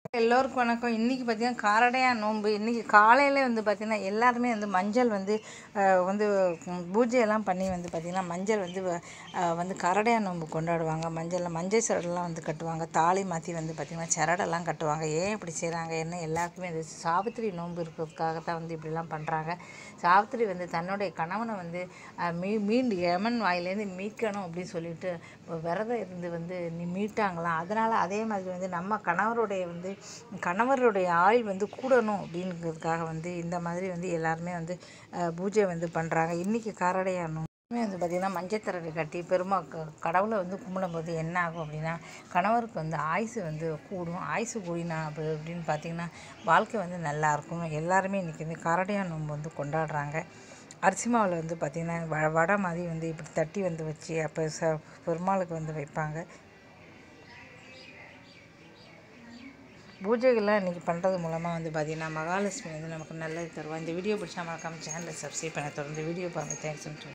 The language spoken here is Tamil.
எல்லோருக்கும் வணக்கம் இன்றைக்கி பார்த்தீங்கன்னா காரடையா நோன்பு இன்றைக்கி காலையில் வந்து பார்த்திங்கன்னா எல்லாருமே வந்து மஞ்சள் வந்து அஹ், வந்து ம், பூஜையெல்லாம் பண்ணி வந்து பார்த்திங்கன்னா மஞ்சள் வந்து வ- அஹ், வந்து காரடையா நோன்பு கொண்டாடுவாங்க மஞ்சளில் மஞ்சள் சரடெல்லாம் வந்து கட்டுவாங்க தாலி மாற்றி வந்து பார்த்திங்கன்னா சரடெல்லாம் கட்டுவாங்க ஏன் இப்படி செய்கிறாங்க என்ன எல்லாருக்குமே அது சாவித்திரி நோன்பு இருக்கிறதுக்காக தான் வந்து இப்படிலாம் பண்ணுறாங்க சாவித்திரி வந்து தன்னுடைய கணவனை வந்து அஹ், மீ மீண்டு யமன் வாயிலேருந்து மீட்கணும் அப்படின்னு சொல்லிட்டு விரதம் இருந்து வந்து நீ மீட்டாங்களாம் அதனால் அதே மாதிரி வந்து நம்ம கணவருடைய வந்து கணவருடைய ஆயுள் வந்து கூடணும் அப்படிங்கிறதுக்காக வந்து இந்த மாதிரி வந்து எல்லாருமே வந்து அஹ், பூஜை வந்து பண்ணுறாங்க இன்றைக்கி காரடையானும் வந்து பார்த்திங்கன்னா மஞ்சத்தரவை கட்டி பெருமா க- கடவுளை வந்து கும்பிடும்போது என்ன ஆகும் அப்படின்னா கணவருக்கு வந்து ஆயுசு வந்து கூடும் ஆயுசு கூடினா அப்படி அப்படின்னு பார்த்தீங்கன்னா வாழ்க்கை வந்து நல்லா இருக்கும் எல்லாருமே இன்றைக்கி வந்து காரடையா நோன்பு வந்து கொண்டாடுறாங்க அரிசி மாவில் வந்து பார்த்திங்கன்னா வ வடை மாதிரி வந்து இப்படி தட்டி வந்து வச்சு அப்போ ச பெருமாளுக்கு வந்து வைப்பாங்க பூஜைகள்லாம் இன்றைக்கி பண்ணுறது மூலமாக வந்து பார்த்திங்கன்னா மகாலட்சுமி வந்து நமக்கு நல்லது தருவா இந்த வீடியோ பிடிச்சா மறக்காம சேனலை சப்ஸ்கிரைப் பண்ண தொடர்ந்து வீடியோ பாருங்கள் தேங்க்ஸ்